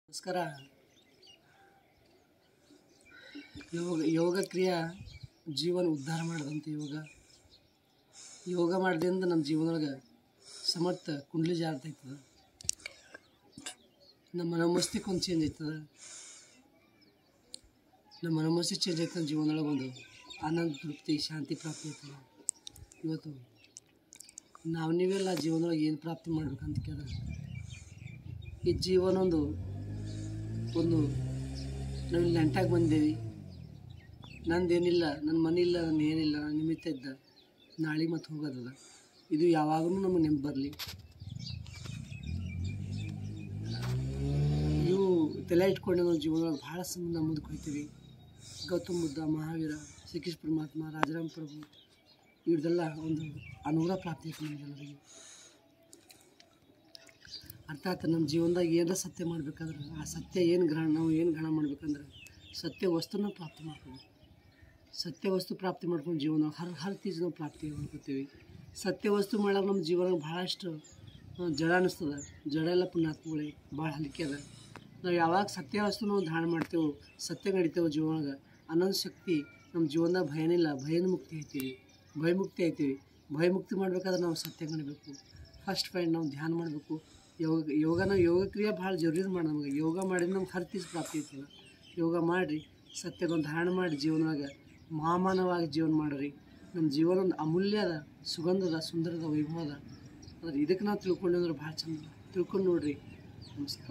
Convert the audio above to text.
ನಮಸ್ಕಾರ ಯೋಗ ಯೋಗ ಕ್ರಿಯಾ ಜೀವನ ಉದ್ಧಾರ ಮಾಡಿದಂಥ ಯೋಗ ಯೋಗ ಮಾಡೋದ್ರಿಂದ ನಮ್ಮ ಜೀವನದೊಳಗೆ ಸಮರ್ಥ ಕುಂಡ್ಲಿ ಜಾರ್ತೈತದ ನಮ್ಮ ಮನೋಮಸ್ತಿಕ್ ಒಂದು ಚೇಂಜ್ ಆಯ್ತದ ನಮ್ಮ ಮನೋಮಸ್ತಿಕ್ ಚೇಂಜ್ ಆಯ್ತು ನಮ್ಮ ಜೀವನದೊಳಗೆ ಒಂದು ಆನಂದ ತೃಪ್ತಿ ಶಾಂತಿ ಪ್ರಾಪ್ತಿ ಆಯ್ತದ ಇವತ್ತು ನಾವು ನೀವೆಲ್ಲ ಜೀವನದೊಳಗೆ ಏನು ಪ್ರಾಪ್ತಿ ಮಾಡ್ಬೇಕಂತ ಕೇಳಿದ್ರೆ ಈ ಜೀವನ ಒಂದು ಒಂದು ನಾವು ಇಲ್ಲಿ ನೆಂಟಾಗಿ ಬಂದೇವಿ ನಂದೇನಿಲ್ಲ ನನ್ನ ಮನೆ ಇಲ್ಲ ನನ್ನ ಏನಿಲ್ಲ ನಾನು ನಿಮಿತ್ತ ಇದ್ದ ನಾಳೆ ಮತ್ತೆ ಹೋಗೋದದ ಇದು ಯಾವಾಗಲೂ ನಮಗೆ ನೆನಪು ಬರಲಿ ಇವು ತಲೆ ಇಟ್ಕೊಂಡು ನಾವು ಜೀವನದೊಳಗೆ ಭಾಳ ಸಂಬಂಧ ಮುಂದಕ್ಕೆ ಹೋಗ್ತೀವಿ ಗೌತಮ್ ಬುದ್ಧ ಮಹಾವೀರ ಶ್ರೀಕೃಷ್ಣ ಪರಮಾತ್ಮ ರಾಜರಾಮ್ ಪ್ರಭು ಇವ್ರದೆಲ್ಲ ಒಂದು ಅನುಗ್ರಹ ಪ್ರಾಪ್ತಿ ಐತೆ ನಮಗೆಲ್ಲರಿಗೆ ಅರ್ಥಾತ್ ನಮ್ಮ ಜೀವನದಾಗ ಏನಾರ ಸತ್ಯ ಮಾಡ್ಬೇಕಾದ್ರೆ ಆ ಸತ್ಯ ಏನು ಗ್ರಹಣ ನಾವು ಏನು ಗ್ರಹಣ ಮಾಡ್ಬೇಕಂದ್ರೆ ಸತ್ಯ ವಸ್ತುನ ಪ್ರಾಪ್ತಿ ಮಾಡ್ಕೋಬೇಕು ಸತ್ಯ ವಸ್ತು ಪ್ರಾಪ್ತಿ ಮಾಡ್ಕೊಂಡು ಜೀವನ ಹರ್ ಹರ್ ತೀಜ್ ನಾವು ಪ್ರಾಪ್ತಿ ಮಾಡ್ಕೋತೀವಿ ಸತ್ಯ ವಸ್ತು ಮಾಡಕ್ಕೆ ನಮ್ಮ ಜೀವನ ಭಾಳಷ್ಟು ಆ, ಜಡ ಅನ್ನಿಸ್ತದ ಜಡ ಎಲ್ಲ ಪುಣ್ಯಾತ್ಮಗಳೇ ಭಾಳ ಹಲಿಕೆ ಅದ ನಾವು ಯಾವಾಗ ಸತ್ಯ ವಸ್ತು ನಾವು ಧಾರಣ ಮಾಡ್ತೇವೆ ಸತ್ಯ ನಡಿತೇವೆ ಜೀವನದಾಗ ಅನ್ನೊಂದು ಶಕ್ತಿ ನಮ್ಮ ಜೀವನದಾಗ ಭಯನಿಲ್ಲ ಭಯನ ಮುಕ್ತಿ ಐತೀವಿ ಭಯಮುಕ್ತಿ ಐತೀವಿ ಭಯಮುಕ್ತಿ ಮಾಡ್ಬೇಕಾದ್ರೆ ನಾವು ಸತ್ಯ ಕಾಣಬೇಕು ಫಸ್ಟ್ ಪಾಯಿಂಟ್ ನಾವು ಧ್ಯಾನ ಮಾಡಬೇಕು ಯೋಗ ಯೋಗನ ಯೋಗ ಕ್ರಿಯೆ ಭಾಳ ಜರೂರಿ ಮಾಡಿ ನಮಗೆ ಯೋಗ ಮಾಡಿದ್ರೆ ನಮ್ಗೆ ಹರ್ ತೀಸ್ ಪ್ರಾಪ್ತಿ ಐತದ ಯೋಗ ಮಾಡಿರಿ ಸತ್ಯಗೊಂದು ಧಾರಣ ಮಾಡಿ ಜೀವನದಾಗ ಮಹಾಮಾನವಾಗಿ ಜೀವನ ಮಾಡಿರಿ ನಮ್ಮ ಜೀವನ ಒಂದು ಅಮೂಲ್ಯದ ಸುಗಂಧದ ಸುಂದರದ ವೈಭವದ ಅದ್ರ ಇದಕ್ಕೆ ನಾವು ತಿಳ್ಕೊಂಡ್ವಿ ಅಂದ್ರೆ ಭಾಳ ಚಂದ ತಿಳ್ಕೊಂಡು ನೋಡ್ರಿ ನಮಸ್ಕಾರ